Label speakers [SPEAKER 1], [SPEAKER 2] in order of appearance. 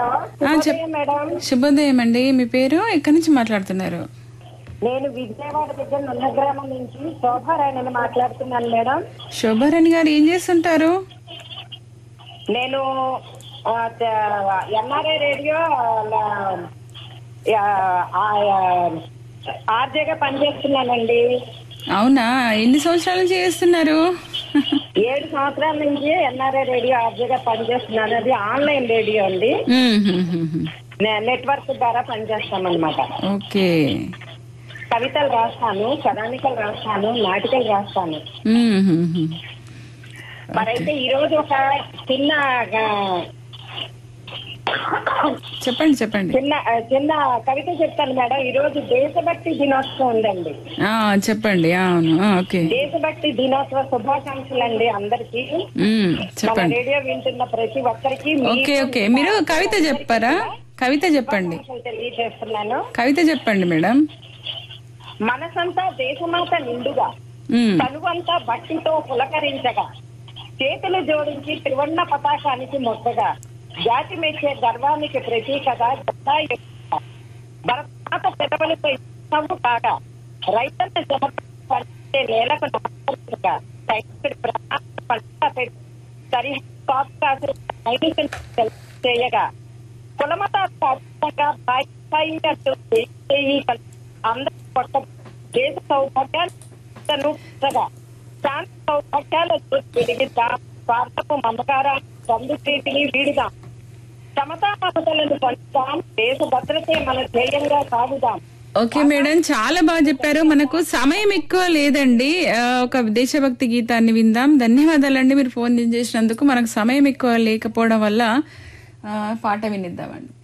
[SPEAKER 1] ఆ, చెప్
[SPEAKER 2] శుభోదయం మేడం
[SPEAKER 1] శుభోదయం అండి మీ పేరు ఎక్కడి నుంచి మాట్లాడుతున్నారు
[SPEAKER 2] నేను విజయవాడ దగ్గర నున్న గ్రామం నుంచి శోభారాయణని మాట్లాడుతున్నాను మేడం
[SPEAKER 1] శోభారాణి గారు ఏం చేస్తుంటారు
[SPEAKER 2] నేను ఎన్ఆర్ఐ రేడియో ఆర్జేగా పనిచేస్తున్నానండి
[SPEAKER 1] అవునా ఎన్ని సంవత్సరాల నుంచి చేస్తున్నారు
[SPEAKER 2] ఏడు సంవత్సరాల నుంచి ఎన్ఆర్ఐ రేడియో ఆర్జేగా పనిచేస్తున్నాను అది ఆన్లైన్ రేడియో అండి
[SPEAKER 1] మ్మ్, హ్మ్, హ్మ్, హ్మ్.
[SPEAKER 2] నే- నెట్వర్క్ ద్వారా పనిచేస్తామన్నమాట
[SPEAKER 1] ఓకే
[SPEAKER 2] కవితలు రాస్తాను కథానికలు రాస్తాను నాటికలు రాస్తాను
[SPEAKER 1] మ్మ్, హ్మ్, హ్మ్.
[SPEAKER 2] మరైతే ఈ రోజు ఒక చిన్న ఆ,
[SPEAKER 1] చెప్పండి చెప్పండి
[SPEAKER 2] చిన్న ఆ, చిన్న కవిత చెప్తాను మేడం ఈ రోజు దేశభక్తి దినోత్సవం ఉందండి
[SPEAKER 1] ఆ, చెప్పండి అవును ఆ, ఓకే
[SPEAKER 2] దేశభక్తి దినోత్సవ శుభాకాంక్షలు అండి అందరికి
[SPEAKER 1] మ్మ్,
[SPEAKER 2] మన
[SPEAKER 1] చెప్పండి
[SPEAKER 2] రేడియో వింటున్న ప్రతి ఒక్కరికి మీ
[SPEAKER 1] ఓకే ఓకే మీరు కవిత చెప్పారా కవిత చెప్పండి
[SPEAKER 2] శుభాకాంక్షలు తెలియజేస్తున్నాను
[SPEAKER 1] కవిత చెప్పండి మేడం
[SPEAKER 2] మనసంతా దేశమాత నిండుగా
[SPEAKER 1] మ్మ్,
[SPEAKER 2] తనువంతా భక్తితో పులకరించగా చేతులు జోడించి త్రివర్ణ పతాకానికి మొక్కగా జాతి మెచ్చే గర్వానికి ప్రతీకగా జెండా ఎత్తుగా, భరతమాత పెదవులతో ఇష్టము కాగా రైతన్న జమ పండే నేలకు నమస్కరించగా సైనికుడి ప్రాణాలను పంట పెట్టి సరిహద్దు కాపు కాసిన సైనికుని చేయగా కులమత అతీతంగా బాయి బాయి అంటూ చేయి చేయి కలిపి అందరి కొత్త దేశ సౌభాగ్యాలు పుట్టగా శాంతి సౌభాగ్యాల పెరిగిద్దాం స్వార్థపు మమకారాన్ని సందుప్రీతిని వీడుదాం సమతా మమతలను పంచుదాం దేశ భద్రతే మన ధ్యేయంగా సాగుదాం
[SPEAKER 1] ఓకే మేడం చాలా బాగా చెప్పారు మనకు సమయం ఎక్కువ లేదండి ఆ, ఒక దేశభక్తి గీతాన్ని విందాం ధన్యవాదాలండి మీరు ఫోన్ చేసినందుకు మనకు సమయం ఎక్కువ లేకపోవడం వల్ల ఆ, పాట వినిద్దామండి